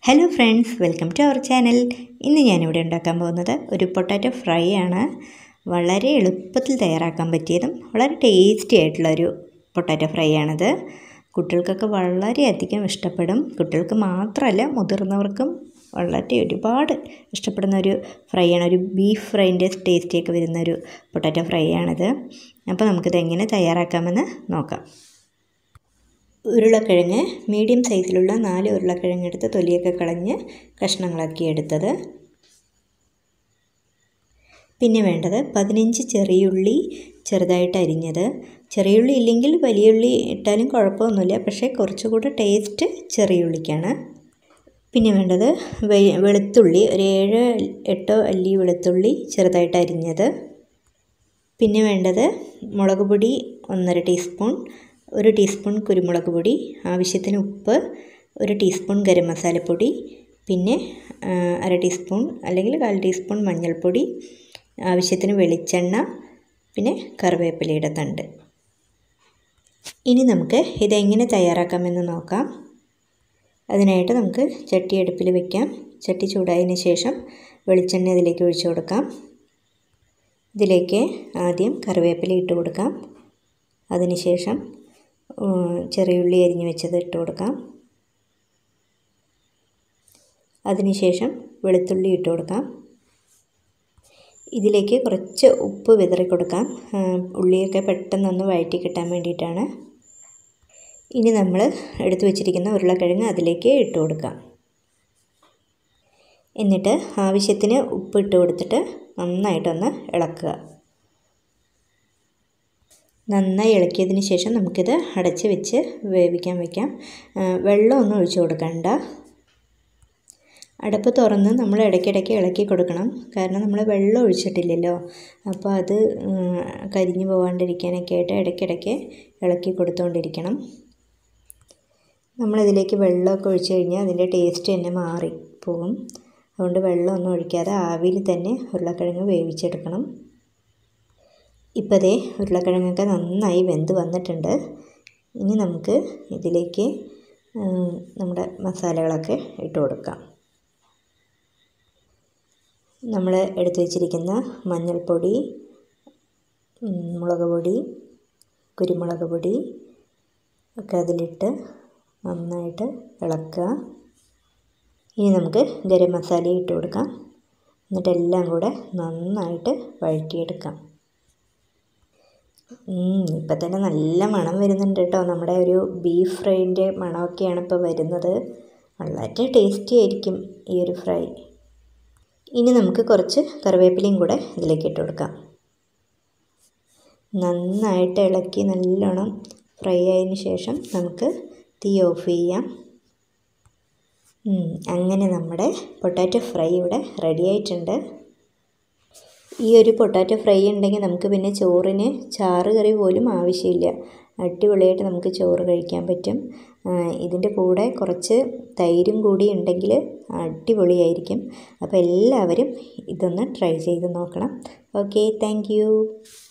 hello friends welcome to our channel ഇന്ന് ഞാനിവിടെ ഉണ്ടാക്കാൻ പോകുന്നത് ഒരു പൊട്ടാറ്റോ ഫ്രൈ ആണ് വളരെ എളുപ്പത്തിൽ തയ്യാറാക്കാൻ പറ്റിയതും വളരെ ടേസ്റ്റി ആയിട്ടുള്ള ഒരു പൊട്ടാറ്റോ ഫ്രൈ ആണിത് കുട്ടികൾക്കൊക്കെ വളരെയധികം ഇഷ്ടപ്പെടും കുട്ടികൾക്ക് മാത്രമല്ല മുതിർന്നവർക്കും വളരെ ഒരുപാട് ഇഷ്ടപ്പെടുന്ന ഒരു ഫ്രൈ ആണ് ഒരു ബീഫ് ഫ്രൈൻ്റെ ടേസ്റ്റിയൊക്കെ വരുന്ന ഒരു പൊട്ടാറ്റോ ഫ്രൈ ആണിത് അപ്പോൾ നമുക്കിത് എങ്ങനെ തയ്യാറാക്കാമെന്ന് നോക്കാം ഉരുളക്കിഴങ്ങ് മീഡിയം സൈസിലുള്ള നാല് ഉരുളക്കിഴങ്ങ് എടുത്ത് തൊലിയൊക്കെ കളഞ്ഞ് കഷ്ണങ്ങളാക്കി എടുത്തത് പിന്നെ വേണ്ടത് പതിനഞ്ച് ചെറിയുള്ളി ചെറുതായിട്ട് അരിഞ്ഞത് ചെറിയുള്ളി ഇല്ലെങ്കിൽ വലിയുള്ളി ഇട്ടാലും കുഴപ്പമൊന്നുമില്ല പക്ഷേ കുറച്ചുകൂടെ ടേസ്റ്റ് ചെറിയുള്ളിക്കാണ് പിന്നെ വേണ്ടത് വെളുത്തുള്ളി ഒരു ഏഴ് എട്ടോ അല്ലി വെളുത്തുള്ളി ചെറുതായിട്ട് അരിഞ്ഞത് പിന്നെ വേണ്ടത് മുളക് പൊടി ഒന്നര ടീസ്പൂൺ ഒരു ടീസ്പൂൺ കുരുമുളക് പൊടി ആവശ്യത്തിന് ഉപ്പ് ഒരു ടീസ്പൂൺ ഗരം മസാലപ്പൊടി പിന്നെ അര ടീസ്പൂൺ അല്ലെങ്കിൽ കാൽ ടീസ്പൂൺ മഞ്ഞൾപ്പൊടി ആവശ്യത്തിന് വെളിച്ചെണ്ണ പിന്നെ കറിവേപ്പിലയുടെ തണ്ട് ഇനി നമുക്ക് ഇതെങ്ങനെ തയ്യാറാക്കാമെന്ന് നോക്കാം അതിനായിട്ട് നമുക്ക് ചട്ടി അടുപ്പിൽ വെക്കാം ചട്ടി ചൂടായതിന് ശേഷം വെളിച്ചെണ്ണ അതിലേക്ക് ഒഴിച്ചു കൊടുക്കാം ഇതിലേക്ക് ആദ്യം കറിവേപ്പില ഇട്ട് കൊടുക്കാം അതിനുശേഷം ചെറിയുള്ളി അരിഞ്ഞ് വെച്ചത് ഇട്ട് കൊടുക്കാം അതിനുശേഷം വെളുത്തുള്ളി ഇട്ട് കൊടുക്കാം ഇതിലേക്ക് കുറച്ച് ഉപ്പ് വിതറി കൊടുക്കാം ഉള്ളിയൊക്കെ പെട്ടെന്നൊന്ന് വഴറ്റി കിട്ടാൻ വേണ്ടിയിട്ടാണ് ഇനി നമ്മൾ എടുത്തു വച്ചിരിക്കുന്ന ഉരുളക്കിഴങ്ങ് അതിലേക്ക് ഇട്ട് കൊടുക്കാം എന്നിട്ട് ആവശ്യത്തിന് ഉപ്പ് ഇട്ട് കൊടുത്തിട്ട് നന്നായിട്ടൊന്ന് ഇളക്കുക നന്നായി ഇളക്കിയതിന് ശേഷം നമുക്കിത് അടച്ച് വെച്ച് വേവിക്കാൻ വയ്ക്കാം വെള്ളമൊന്നും ഒഴിച്ചു കൊടുക്കണ്ട അടപ്പ് തുറന്ന് നമ്മൾ ഇടയ്ക്കിടയ്ക്ക് ഇളക്കി കൊടുക്കണം കാരണം നമ്മൾ വെള്ളം ഒഴിച്ചിട്ടില്ലല്ലോ അപ്പോൾ അത് കരിഞ്ഞു പോകാണ്ടിരിക്കാനൊക്കെ ആയിട്ട് ഇടയ്ക്കിടയ്ക്ക് ഇളക്കി കൊടുത്തുകൊണ്ടിരിക്കണം നമ്മളിതിലേക്ക് വെള്ളമൊക്കെ ഒഴിച്ച് കഴിഞ്ഞാൽ അതിൻ്റെ ടേസ്റ്റ് തന്നെ മാറിപ്പോകും അതുകൊണ്ട് വെള്ളമൊന്നും ഒഴിക്കാതെ ആവിയിൽ തന്നെ ഉരുളക്കിഴങ്ങ് വേവിച്ചെടുക്കണം ഇപ്പോൾ ദേ ഉരുളക്കിഴങ്ങൊക്കെ നന്നായി വെന്ത് വന്നിട്ടുണ്ട് ഇനി നമുക്ക് ഇതിലേക്ക് നമ്മുടെ മസാലകളൊക്കെ ഇട്ട് കൊടുക്കാം നമ്മൾ എടുത്തു വച്ചിരിക്കുന്ന മഞ്ഞൾപ്പൊടി മുളക് പൊടി കുരുമുളക് പൊടി ഒക്കെ അതിലിട്ട് നന്നായിട്ട് ഇളക്കുക ഇനി നമുക്ക് ഗരം മസാല ഇട്ട് കൊടുക്കാം എന്നിട്ട് എല്ലാം കൂടെ നന്നായിട്ട് വഴറ്റിയെടുക്കാം ഇപ്പം തന്നെ നല്ല മണം വരുന്നുണ്ട് കേട്ടോ നമ്മുടെ ഒരു ബീഫ് ഫ്രൈൻ്റെ മണമൊക്കെയാണ് ഇപ്പോൾ വരുന്നത് വളരെ ടേസ്റ്റി ആയിരിക്കും ഈ ഒരു ഫ്രൈ ഇനി നമുക്ക് കുറച്ച് കറിവേപ്പിലയും കൂടെ ഇതിലേക്ക് ഇട്ട് കൊടുക്കാം നന്നായിട്ട് ഇളക്കി നല്ലോണം ഫ്രൈ ആയതിന് ശേഷം നമുക്ക് തീ ഓഫ് ചെയ്യാം അങ്ങനെ നമ്മുടെ പൊട്ടാറ്റോ ഫ്രൈ ഇവിടെ റെഡി ആയിട്ടുണ്ട് ഈ ഒരു പൊട്ടാറ്റോ ഫ്രൈ ഉണ്ടെങ്കിൽ നമുക്ക് പിന്നെ ചോറിന് ചാറ് കറി പോലും ആവശ്യമില്ല അടിപൊളിയായിട്ട് നമുക്ക് ചോറ് കഴിക്കാൻ പറ്റും ഇതിൻ്റെ കൂടെ കുറച്ച് തൈരും കൂടി ഉണ്ടെങ്കിൽ അടിപൊളിയായിരിക്കും അപ്പോൾ എല്ലാവരും ഇതൊന്ന് ട്രൈ ചെയ്ത് നോക്കണം ഓക്കെ താങ്ക്